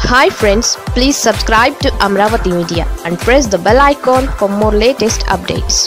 hi friends please subscribe to Amaravati media and press the bell icon for more latest updates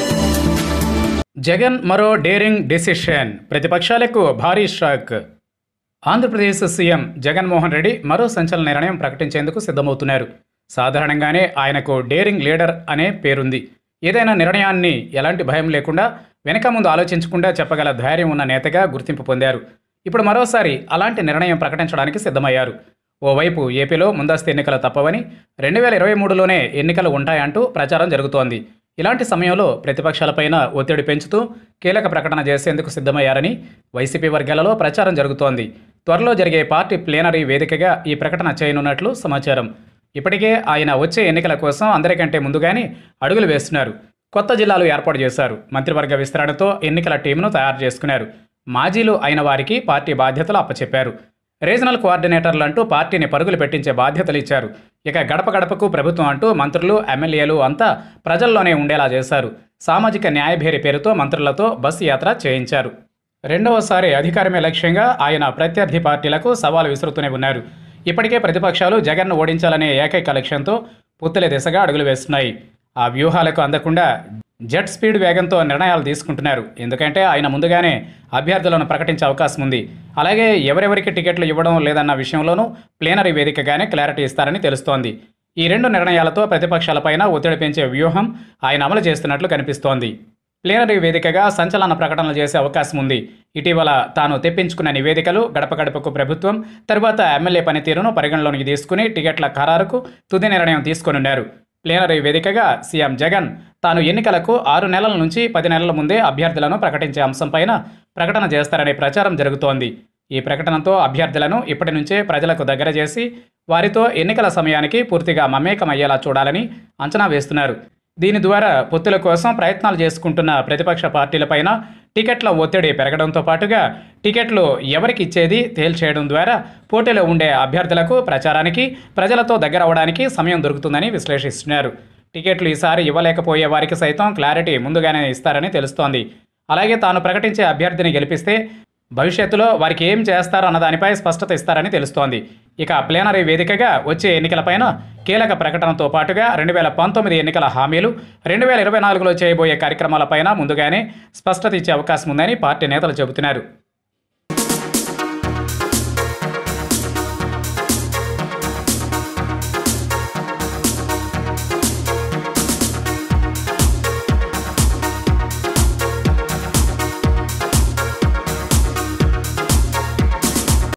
Jagan మరో daring decision ప్రతిపక్షాలకు భారీ shock Andhra Pradesh CM Jaganmohan Reddy మరో సంచలన నిర్ణయం ప్రకటించేందుకు సిద్ధమవుతున్నారు సాధారణంగానే ఆయనకు డేరింగ్ లీడర్ అనే పేరుంది ఏదైనా నిర్ణయాన్ని ఎలాంటి భయం లేకుండా వెనక ముందు ఆలోచించకుండా చెప్పగల ధైర్యం ఉన్న నేతగా గుర్తింపు పొందారు ఇప్పుడు మరోసారి అలాంటి నిర్ణయం ప్రకటించడానికి సిద్ధమయ్యారు ఓవైపు ఏపీలో ముందస్తు ఎన్నికలు తప్పవని రెండు వేల ఇరవై మూడులోనే ఎన్నికలు ఉంటాయంటూ ప్రచారం జరుగుతోంది ఇలాంటి సమయంలో ప్రతిపక్షాలపైన ఒత్తిడి పెంచుతూ కీలక ప్రకటన చేసేందుకు సిద్ధమయ్యారని వైసీపీ వర్గాలలో ప్రచారం జరుగుతోంది త్వరలో జరిగే పార్టీ ప్లేనరీ వేదికగా ఈ ప్రకటన చేయనున్నట్లు సమాచారం ఇప్పటికే ఆయన వచ్చే ఎన్నికల కోసం అందరికంటే ముందుగానే అడుగులు వేస్తున్నారు కొత్త జిల్లాలు ఏర్పాటు చేశారు మంత్రివర్గ విస్తరణతో ఎన్నికల టీంను తయారు చేసుకున్నారు మాజీలు అయిన వారికి పార్టీ బాధ్యతలు అప్పచెప్పారు రీజనల్ కోఆర్డినేటర్లు అంటూ పార్టీని పరుగులు పెట్టించే బాధ్యతలు ఇచ్చారు ఇక గడప గడపకు ప్రభుత్వం అంటూ మంత్రులు ఎమ్మెల్యేలు అంతా ప్రజల్లోనే ఉండేలా చేశారు సామాజిక న్యాయభేరి పేరుతో మంత్రులతో బస్సు యాత్ర చేయించారు రెండవసారి అధికారమే లక్ష్యంగా ఆయన ప్రత్యర్థి పార్టీలకు సవాలు విసురుతూనే ఉన్నారు ఇప్పటికే ప్రతిపక్షాలు జగన్ను ఓడించాలనే ఏకైక లక్ష్యంతో పుత్తలే దిశగా అడుగులు వేస్తున్నాయి ఆ వ్యూహాలకు అందకుండా జెట్ స్పీడ్ వేగంతో నిర్ణయాలు తీసుకుంటున్నారు ఎందుకంటే ఆయన ముందుగానే అభ్యర్థులను ప్రకటించే అవకాశం ఉంది అలాగే ఎవరెవరికి టికెట్లు ఇవ్వడం లేదన్న విషయంలోనూ ప్లేనరీ వేదికగానే క్లారిటీ ఇస్తారని తెలుస్తోంది ఈ రెండు నిర్ణయాలతో ప్రతిపక్షాలపైన ఒత్తిడి పెంచే వ్యూహం ఆయన అమలు చేస్తున్నట్లు కనిపిస్తోంది ప్లేనరీ వేదికగా సంచలన ప్రకటనలు చేసే అవకాశం ఉంది ఇటీవల తాను తెప్పించుకున్న నివేదికలు గడప గడపకు ప్రభుత్వం తరువాత ఎమ్మెల్యే పనితీరును పరిగణలోనికి తీసుకుని టికెట్ల ఖరారుకు తుది నిర్ణయం తీసుకొనున్నారు ప్లేనరీ వేదికగా సీఎం జగన్ తాను ఎన్నికలకు ఆరు నెలల నుంచి పది నెలల ముందే అభ్యర్థులను ప్రకటించే అంశంపైన ప్రకటన చేస్తారనే ప్రచారం జరుగుతోంది ఈ ప్రకటనతో అభ్యర్థులను ఇప్పటి నుంచే ప్రజలకు దగ్గర చేసి వారితో ఎన్నికల సమయానికి పూర్తిగా మమేకమయ్యేలా చూడాలని అంచనా వేస్తున్నారు దీని ద్వారా పొత్తుల కోసం ప్రయత్నాలు చేసుకుంటున్న ప్రతిపక్ష పార్టీలపైన టికెట్ల ఒత్తిడి పెరగడంతో పాటుగా టికెట్లు ఎవరికి ఇచ్చేది తేల్చేయడం ద్వారా పోటీలో ఉండే అభ్యర్థులకు ప్రచారానికి ప్రజలతో దగ్గర అవడానికి సమయం దొరుకుతుందని విశ్లేషిస్తున్నారు టికెట్లు ఈసారి ఇవ్వలేకపోయే వారికి సైతం క్లారిటీ ముందుగానే ఇస్తారని తెలుస్తోంది అలాగే తాను ప్రకటించే అభ్యర్థిని గెలిపిస్తే భవిష్యత్తులో వారికి ఏం చేస్తారో అన్న దానిపై స్పష్టత ఇస్తారని తెలుస్తోంది ఇక ప్లేనరీ వేదికగా వచ్చే ఎన్నికలపైన కీలక ప్రకటనతో పాటుగా రెండు వేల పంతొమ్మిది ఎన్నికల హామీలు రెండు వేల ఇరవై నాలుగులో చేయబోయే కార్యక్రమాలపైన ముందుగానే స్పష్టత ఇచ్చే అవకాశం ఉందని పార్టీ నేతలు చెబుతున్నారు